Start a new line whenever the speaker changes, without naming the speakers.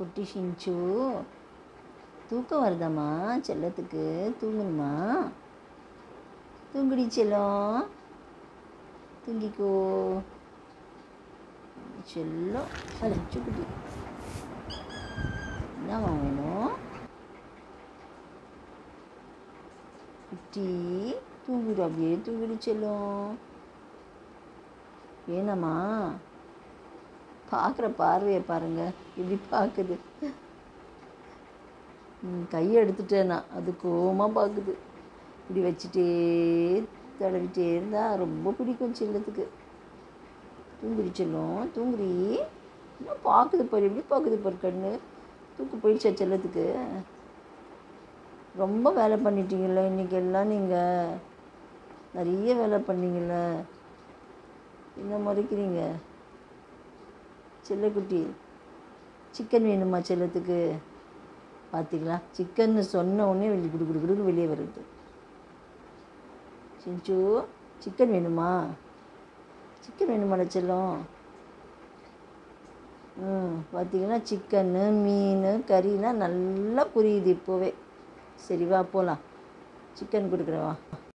குட்டி ஷிஞ்சு தூக்கம் வருதாம்மா செல்லத்துக்கு தூங்கணுமா தூங்குடி செல்லம் தூங்கிக்கோ செல்லம் ஷிஞ்சு குட்டி என்னம்மா வேணும் குட்டி தூங்குடு அப்படியே தூங்குடி செல்லம் வேணாம்மா பார்க்குற பார்வையை பாருங்க இப்படி பார்க்குது ம், கையை எடுத்துட்டேன் நான் அது கோவமாக பார்க்குது இப்படி வச்சுட்டே தடவிட்டே இருந்தா ரொம்ப பிடிக்கும் செல்லத்துக்கு தூங்குடி செல்லம் தூங்குடி இன்னும் பார்க்குது பாரு எப்படி பார்க்குது பாரு கண்ணு தூக்கு போயிடுச்சா செல்லத்துக்கு ரொம்ப வேலை பண்ணிட்டீங்கல்ல இன்றைக்கி எல்லாம் நீங்கள் நிறைய வேலை பண்ணீங்கல்ல என்ன முறைக்கிறீங்க செல்லக்குட்டி சிக்கன் வேணுமா செல்லத்துக்கு பார்த்தீங்களா சிக்கன்னு சொன்ன உடனே வெளியே குடு குடு குடுன்னு வெளியே வருது சிஞ்சு சிக்கன் வேணுமா சிக்கன் வேணுமாடா செல்லம் ம் பார்த்தீங்கன்னா சிக்கன்னு மீன் கறினா நல்லா புரியுது இப்போவே சரி வா போகலாம் சிக்கன் கொடுக்குறேன் வா